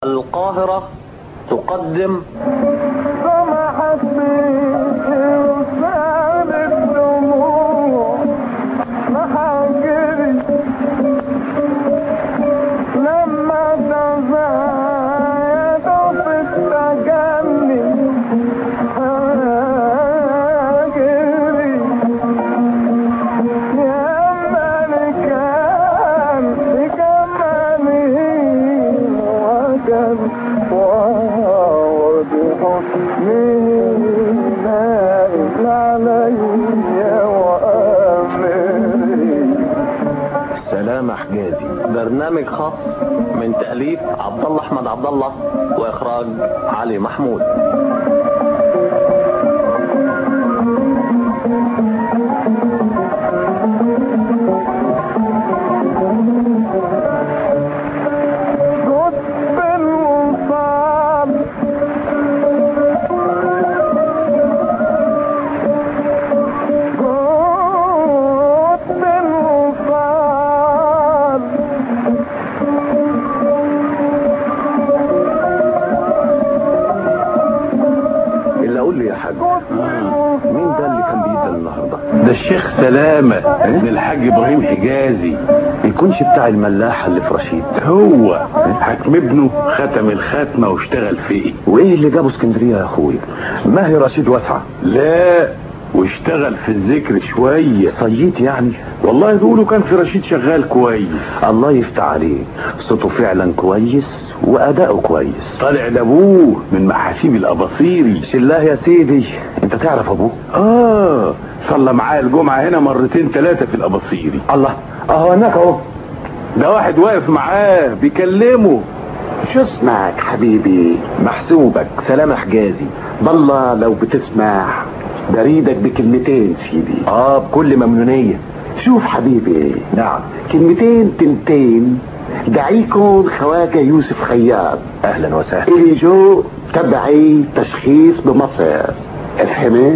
القاهرة تقدم سمحت بإرسال الدموع لحاجري لما تزايد في التجلي هاجري يا ملكان بجماله وكان وعود حسنه نائل علي وأمري سلام حجازي برنامج خاص من تأليف عبد الله أحمد عبد الله وإخراج علي محمود قطب الوصال قطب الوصال إلا قول لي يا حاج مين ده اللي كان بيدى النهارده؟ ده الشيخ سلامة ابن الحاج ابراهيم حجازي يكونش بتاع الملاحة اللي في رشيد هو حكم ابنه ختم الختمة واشتغل فيه وإيه اللي جابه اسكندرية يا أخويا؟ ما هي رشيد واسعة لا واشتغل في الذكر شوية صييت يعني والله بيقولوا كان في رشيد شغال كويس الله يفتح عليه صوته فعلا كويس وأداؤه كويس طالع لابوه من محاسيب الاباصيري الله يا سيدي انت تعرف ابوه اه صلى معاه الجمعة هنا مرتين ثلاثة في الاباصيري الله اهو هناك اهو ده واحد واقف معاه بيكلمه شو اسمك حبيبي محسوبك سلام حجازي بالله لو بتسمع بريدك بكلمتين سيدي اه بكل ممنونية شوف حبيبي نعم كلمتين تنتين دعيكم خواجة يوسف خياط اهلا وسهلا اللي جو تبعي تشخيص بمصر افهمت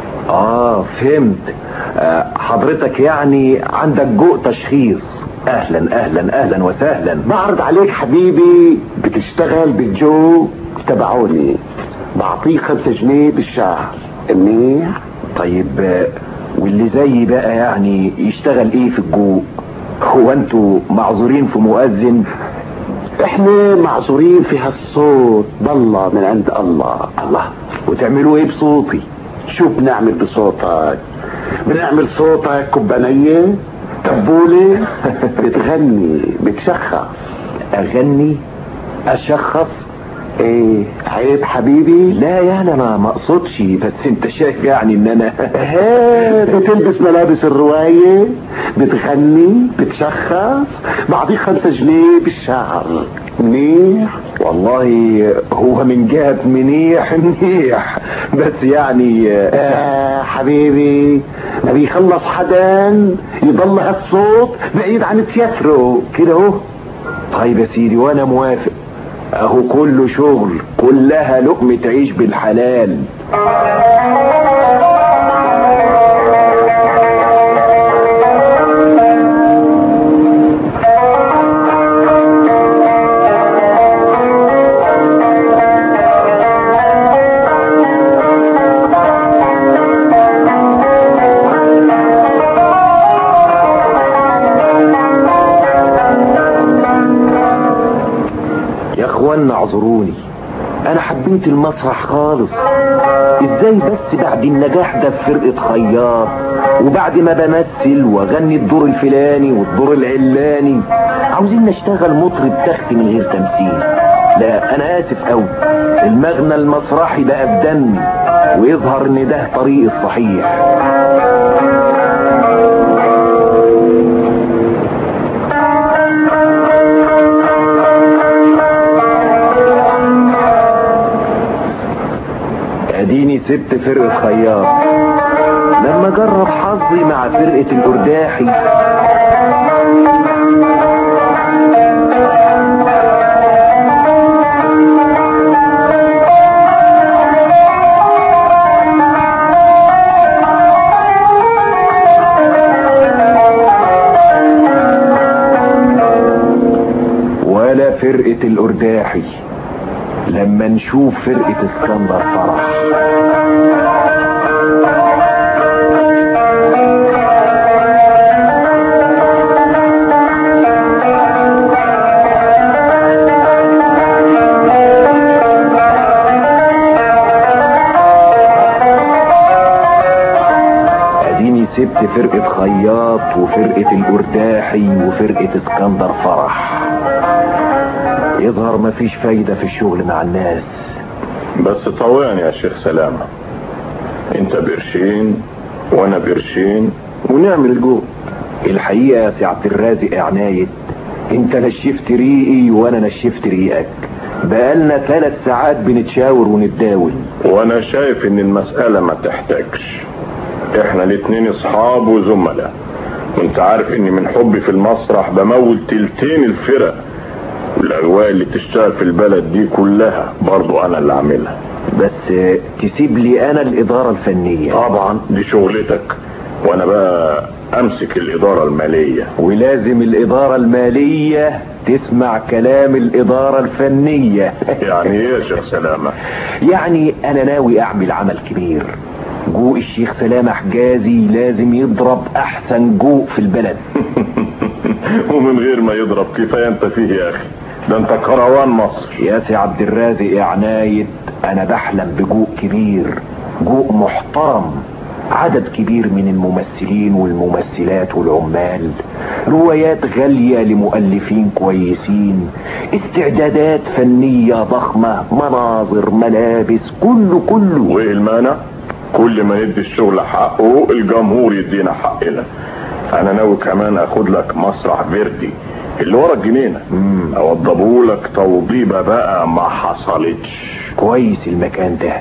اه فهمت آه حضرتك يعني عندك جو تشخيص اهلا اهلا اهلا وسهلا بعرض عليك حبيبي بتشتغل بالجو تبعوني بعطيك خمسة جنيه بالشهر منيح طيب آه، واللي زيي بقى يعني يشتغل ايه في الجو هو انتوا معذورين في مؤذن احنا معذورين في هالصوت بالله من عند الله الله وتعملوا ايه بصوتي شو بنعمل بصوتك بنعمل صوتك كبانية تبولة بتغني بتشخص اغني اشخص ايه عيب حبيبي لا يعني انا ما اقصدش بس انت شايف يعني ان انا ها بتلبس ملابس الرواية بتغني بتشخص بعطيك خمسة جنيه بالشهر منيح والله هو من جهة منيح منيح بس يعني آه حبيبي ما بيخلص حدا يضل هالصوت بعيد عن تياترو كده اهو طيب يا سيدي وانا موافق اهو كله شغل كلها لقمة عيش بالحلال يا اخوانا اعذروني انا حبيت المسرح خالص ازاي بس بعد النجاح ده في فرقة خياط وبعد ما بمثل واغني الدور الفلاني والدور العلاني عاوزين نشتغل مطرب تخت من غير تمثيل لا انا اسف قوي المغنى المسرحي بقى في دمي ويظهر ان ده طريق الصحيح اديني سبت فرقة خياط لما جرب حظي مع فرقة الارداحي فرقة الأرداحي لما نشوف فرقة اسكندر فرح اديني سبت فرقة خياط وفرقة القرداحي وفرقة اسكندر فرح يظهر مفيش فايدة في الشغل مع الناس بس طوعني يا شيخ سلامة انت بقرشين وانا بقرشين ونعمل الجو الحقيقة يا سي عبد الرازق عناية انت نشفت ريقي وانا نشفت ريقك بقالنا ثلاث ساعات بنتشاور ونتداول وانا شايف ان المسألة ما تحتاجش احنا الاتنين اصحاب وزملاء وانت عارف اني من حبي في المسرح بمول تلتين الفرق والاجواء اللي تشتغل في البلد دي كلها برضو انا اللي عاملها بس تسيب لي انا الادارة الفنية طبعا دي شغلتك وانا بقى امسك الادارة المالية ولازم الادارة المالية تسمع كلام الادارة الفنية يعني ايه يا شيخ سلامة يعني انا ناوي اعمل عمل كبير جوء الشيخ سلامة حجازي لازم يضرب احسن جوء في البلد ومن غير ما يضرب كفاية انت فيه يا اخي ده انت كروان مصر يا سي عبد الرازق يا عناية انا بحلم بجوء كبير جوء محترم عدد كبير من الممثلين والممثلات والعمال روايات غالية لمؤلفين كويسين استعدادات فنية ضخمة مناظر ملابس كله كله وايه المانع كل ما ندي الشغل حقه الجمهور يدينا حقنا انا ناوي كمان اخد لك مسرح فيردي اللي ورا الجنينه اوضبه لك توضيبه بقى ما حصلتش كويس المكان ده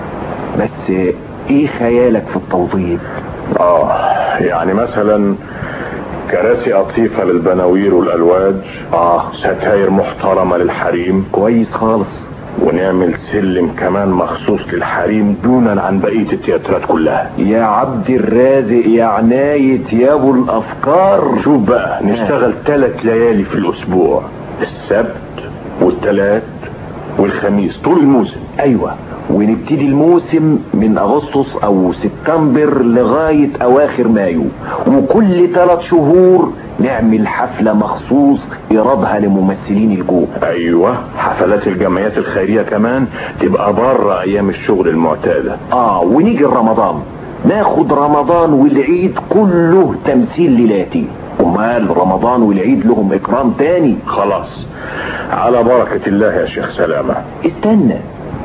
بس ايه خيالك في التوظيف اه يعني مثلا كراسي قطيفه للبناوير والالواج اه ستاير محترمه للحريم كويس خالص ونعمل سلم كمان مخصوص للحريم دونا عن بقيه التياترات كلها يا عبد الرازق يا عناية يا ابو الافكار شوف بقى نشتغل ثلاث ليالي في الاسبوع السبت والثلاث والخميس طول الموسم ايوه ونبتدي الموسم من اغسطس او سبتمبر لغاية اواخر مايو وكل ثلاث شهور نعمل حفلة مخصوص ايرادها لممثلين الجو ايوه حفلات الجمعيات الخيريه كمان تبقى بره ايام الشغل المعتاده اه ونيجي رمضان ناخد رمضان والعيد كله تمثيل ليلاتي امال رمضان والعيد لهم اكرام تاني خلاص على بركه الله يا شيخ سلامه استنى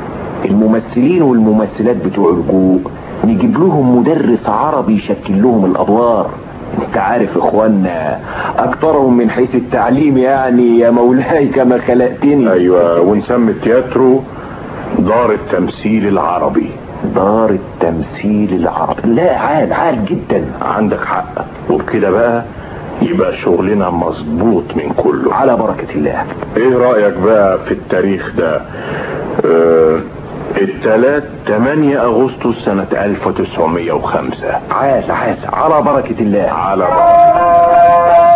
الممثلين والممثلات بتوع الجوء نجيب لهم مدرس عربي يشكل لهم الادوار انت عارف اخوانا اكترهم من حيث التعليم يعني يا مولاي كما خلقتني ايوه ونسمي التياترو دار التمثيل العربي دار التمثيل العربي لا عال عال جدا عندك حق وبكده بقى يبقى شغلنا مظبوط من كله على بركة الله ايه رأيك بقى في التاريخ ده اه التلات 8 اغسطس سنة 1905 عال عال على بركة الله على بركة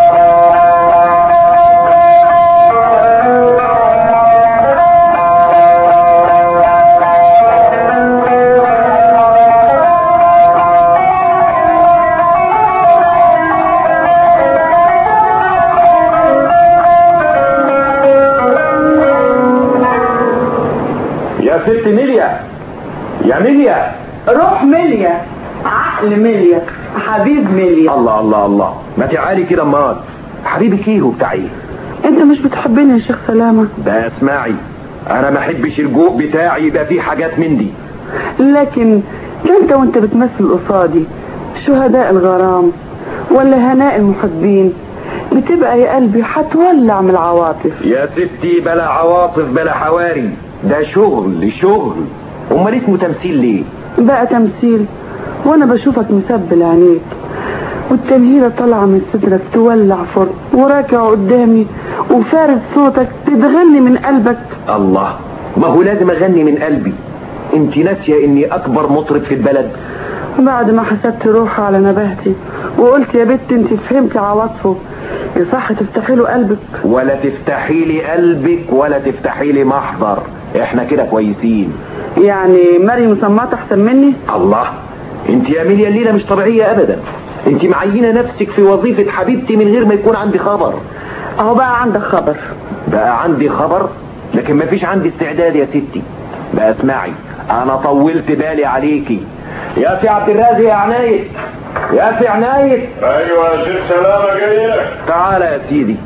يا ست ميليا يا ميليا روح مليا عقل مليا حبيب مليا الله الله الله ما تعالي كده امال حبيبك ايه وبتاع ايه انت مش بتحبني يا شيخ سلامة ده اسمعي انا ما احبش الجوء بتاعي يبقى فيه حاجات من دي لكن ده انت وانت بتمثل قصادي شهداء الغرام ولا هناء المحبين بتبقى يا قلبي هتولع من العواطف يا ستي بلا عواطف بلا حواري ده شغل شغل امال اسمه تمثيل ليه بقى تمثيل وانا بشوفك مسبل عينيك والتنهيرة طالعة من صدرك تولع فرن وراكع قدامي وفارد صوتك تتغني من قلبك الله ما هو لازم اغني من قلبي انت ناسيه اني اكبر مطرب في البلد بعد ما حسبت روحي على نباهتي وقلت يا بت انت فهمتي عواطفه يصح تفتحي له قلبك ولا تفتحي لي قلبك ولا تفتحي لي محضر احنا كده كويسين يعني مريم صمات احسن مني الله انت يا ميليا الليله مش طبيعيه ابدا انت معينه نفسك في وظيفه حبيبتي من غير ما يكون عندي خبر اهو بقى عندك خبر بقى عندي خبر لكن مفيش عندي استعداد يا ستي بقى اسمعي انا طولت بالي عليكي يا سي عبد الرازق يا عناية يا سي عناية ايوه يا شيخ سلامه جاي لك تعالى يا سيدي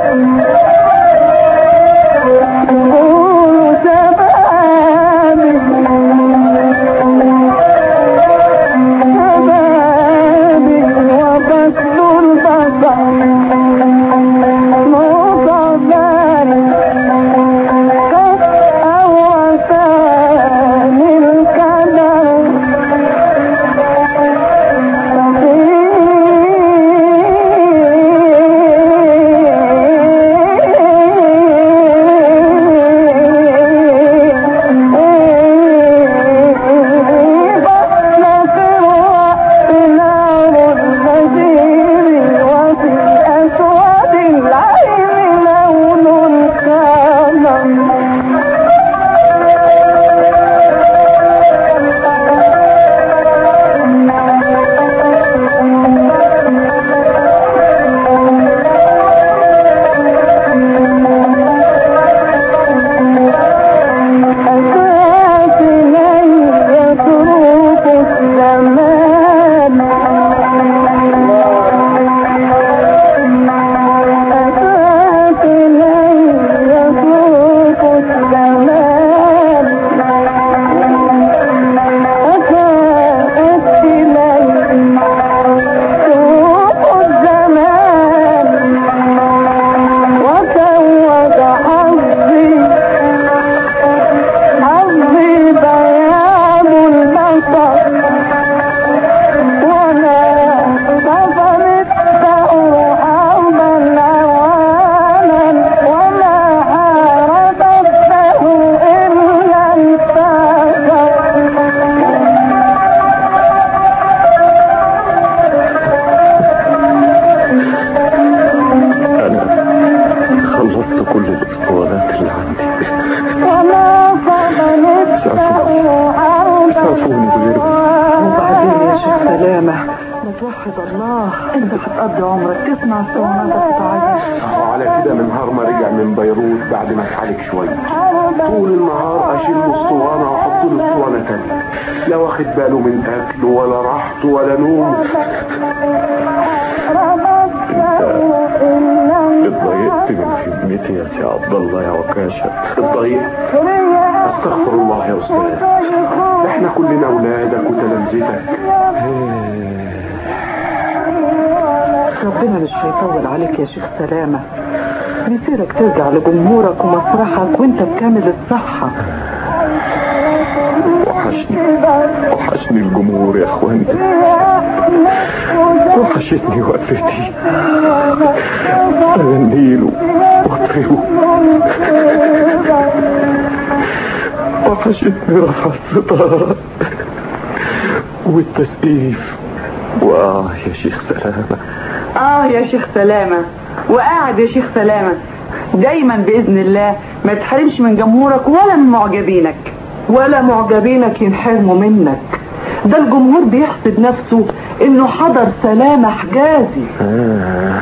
خلصت كل الاسطوانات اللي عندي سافوني بغيرهم وبعدين يا شيخ سلامة ما توحد الله انت هتقضي عمرك تسمع الصوانات بتاعتك اهو على كده من نهار ما رجع من بيروت بعد ما اتعالج شويه طول النهار اشيل له اسطوانه واحط له اسطوانه تانيه لا واخد باله من اكله ولا راحته ولا نومه اتضايقت من خدمتي يا سي عبد الله يا عكاشة اتضايقت استغفر الله يا استاذ احنا كلنا اولادك وتلامذتك ربنا مش هيطول عليك يا شيخ سلامة بيصيرك ترجع لجمهورك ومسرحك وانت بكامل الصحة وحشني وحشني الجمهور يا اخواني وحشتني وقفتي اغنيله واطربه وحشتني رفع الستارة والتسقيف واه يا شيخ سلامة اه يا شيخ سلامة وقاعد يا شيخ سلامة دايما بإذن الله ما تحرمش من جمهورك ولا من معجبينك ولا معجبينك ينحرموا منك ده الجمهور بيحسد نفسه انه حضر سلامة حجازي آه.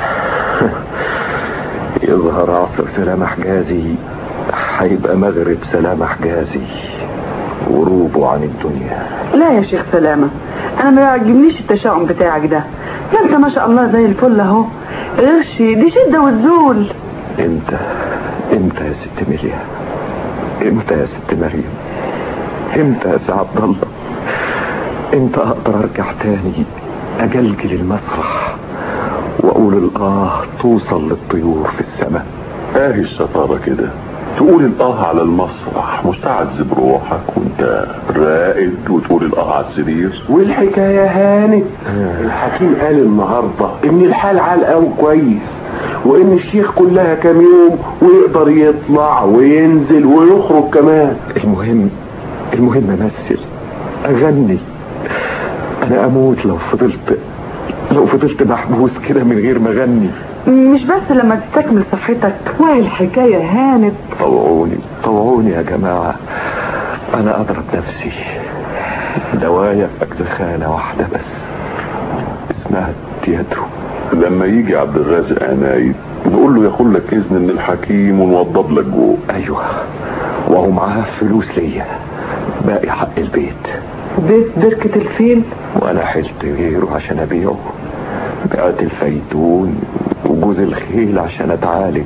يظهر عصر سلامة حجازي هيبقى مغرب سلامة حجازي غروبه عن الدنيا لا يا شيخ سلامة انا ما يعجبنيش التشاؤم بتاعك ده ده انت ما شاء الله زي الفل اهو غشي دي شدة وتزول امتى امتى يا ست ميليا امتى يا ست مريم امتى يا سي عبد الله امتى اقدر ارجع تاني اجلجل المسرح واقول الاه توصل للطيور في السماء اهي الشطارة كده تقول الاه على المسرح مش تعذب روحك وانت راقد وتقول الاه على السرير والحكاية هانت الحكيم قال النهاردة ان الحال عال قوي كويس وان الشيخ كلها كام يوم ويقدر يطلع وينزل ويخرج كمان المهم المهم امثل اغني انا اموت لو فضلت لو فضلت محبوس كده من غير ما اغني مش بس لما تستكمل صحتك وهي الحكاية هانت طوعوني طوعوني يا جماعة انا اضرب نفسي دوايا في اجزخانة واحدة بس اسمها تياترو لما يجي عبد الرازق عنايد نقول له ياخد لك اذن من الحكيم ونوضب لك جوه ايوه وهو معاه فلوس ليا باقي حق البيت بيت بركة الفيل وانا حلت غيره عشان ابيعه بعت الفيتون وجوز الخيل عشان اتعالج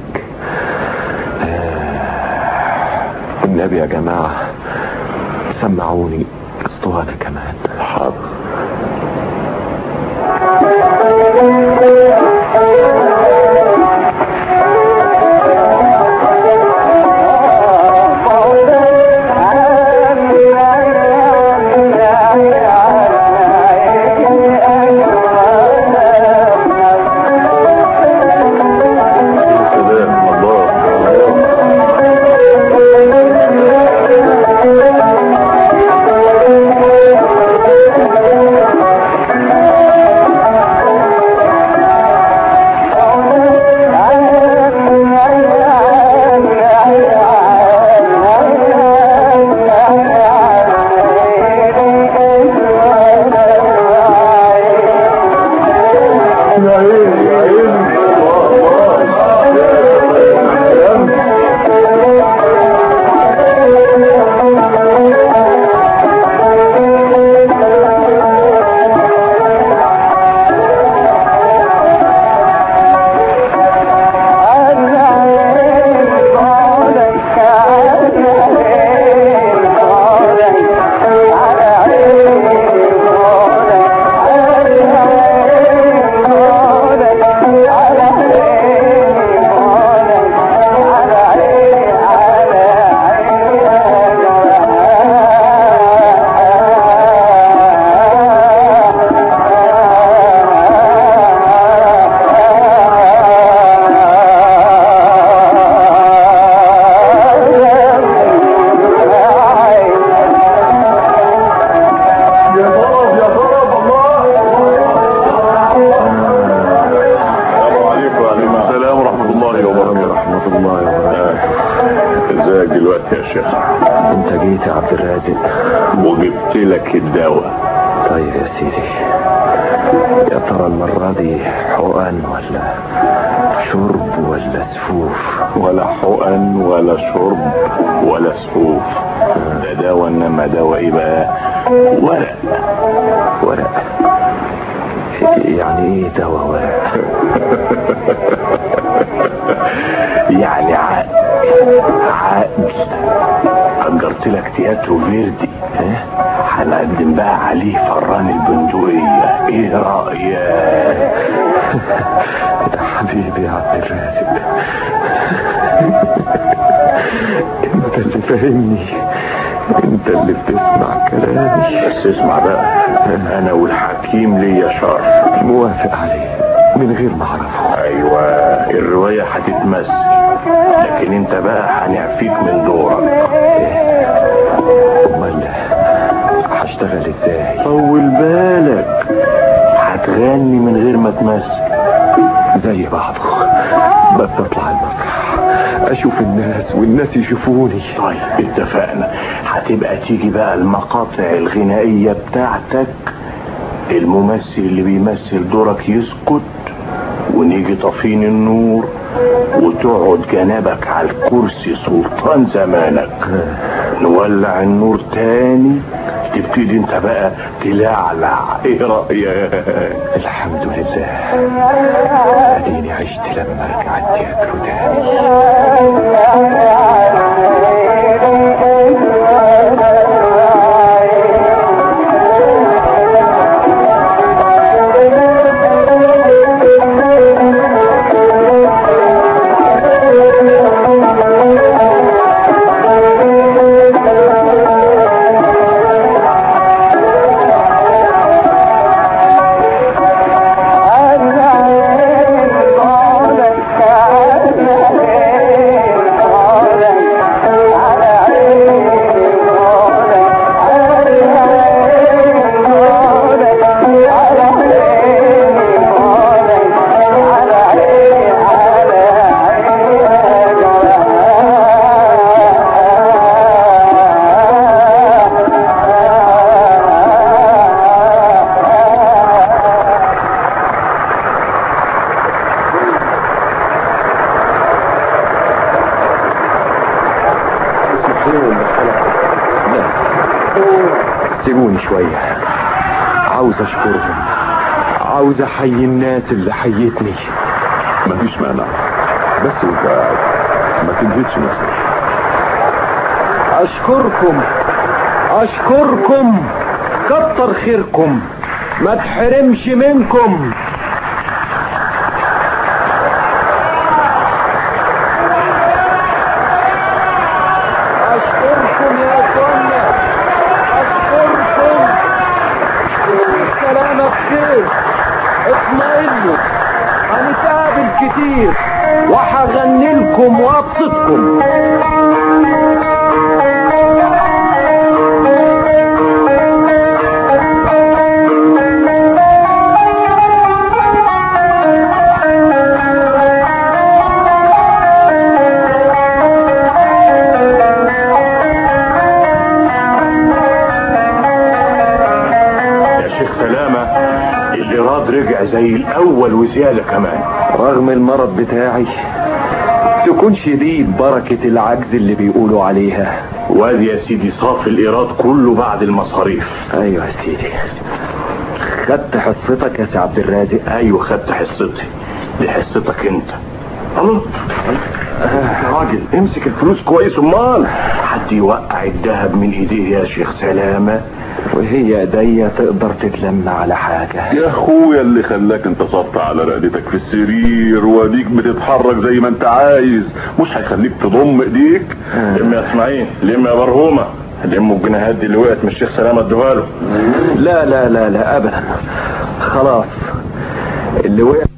آه، النبي يا جماعة سمعوني اسطوانة كمان حاضر يا سلام الله السلام عليكم وعليكم السلام ورحمة الله وبركاته ورحمة الله وبركاته ازيك دلوقتي يا شيخ انت جيت يا عبد الرازق وجبت لك الدواء طيب يا سيدي يا ترى المرة دي حقن ولا شرب ولا سفوف ولا حقن ولا شرب ولا سحوف ده دواء انما دواء ايه بقى ورق ورق يعني ايه دواء ورق يعني عقل عقل أجرت لك تياترو فيردي ها؟ هنقدم بقى عليه فران البندقية ايه رأيك يا حبيبي يا عبد الرازق انت اللي فاهمني انت اللي بتسمع كلامي بس اسمع بقى انا والحكيم ليا شرف موافق عليه من غير ما اعرفه ايوه الرواية هتتمثل لكن انت بقى هنعفيك من دورك امال هشتغل ازاي طول بالك هتغني من غير ما تمثل زي بعضه بس اطلع المسرح اشوف الناس والناس يشوفوني طيب اتفقنا هتبقى تيجي بقى المقاطع الغنائية بتاعتك الممثل اللي بيمثل دورك يسكت ونيجي طافين النور وتقعد جنبك على الكرسي سلطان زمانك نولع النور تاني تبتدي انت بقى تلعلع ايه رأيك الحمد لله اديني عشت لما ارجع التياترو تاني Thank you. لا سيبوني شوية عاوز اشكرهم عاوز احيي الناس اللي حيتني مفيش مانع بس وانت قاعد ما تنهدش نفسك اشكركم اشكركم كتر خيركم ما تحرمش منكم اشكركم يا اخوانا اشكركم السلامة بخير اطمئنوا هنتقابل كتير وهغني لكم وابسطكم يا شيخ سلامة الإيراد رجع زي الأول وزيادة كمان رغم المرض بتاعي تكونش دي بركة العجز اللي بيقولوا عليها وادي يا سيدي صافي الإيراد كله بعد المصاريف ايوه يا سيدي خدت حصتك يا سي عبد الرازق أيوة خدت حصتي دي حصتك أنت الله يا راجل امسك الفلوس كويس امال حد يوقع الذهب من ايديه يا شيخ سلامة وهي ايديا تقدر تتلم على حاجة يا اخويا اللي خلاك انتصرت على رقدتك في السرير واديك بتتحرك زي ما انت عايز مش هيخليك تضم ايديك لم يا اسماعيل لم يا برهومة لموا الجنيهات دي اللي وقعت من الشيخ سلامة ادوها له لا لا لا لا ابدا خلاص اللي وقع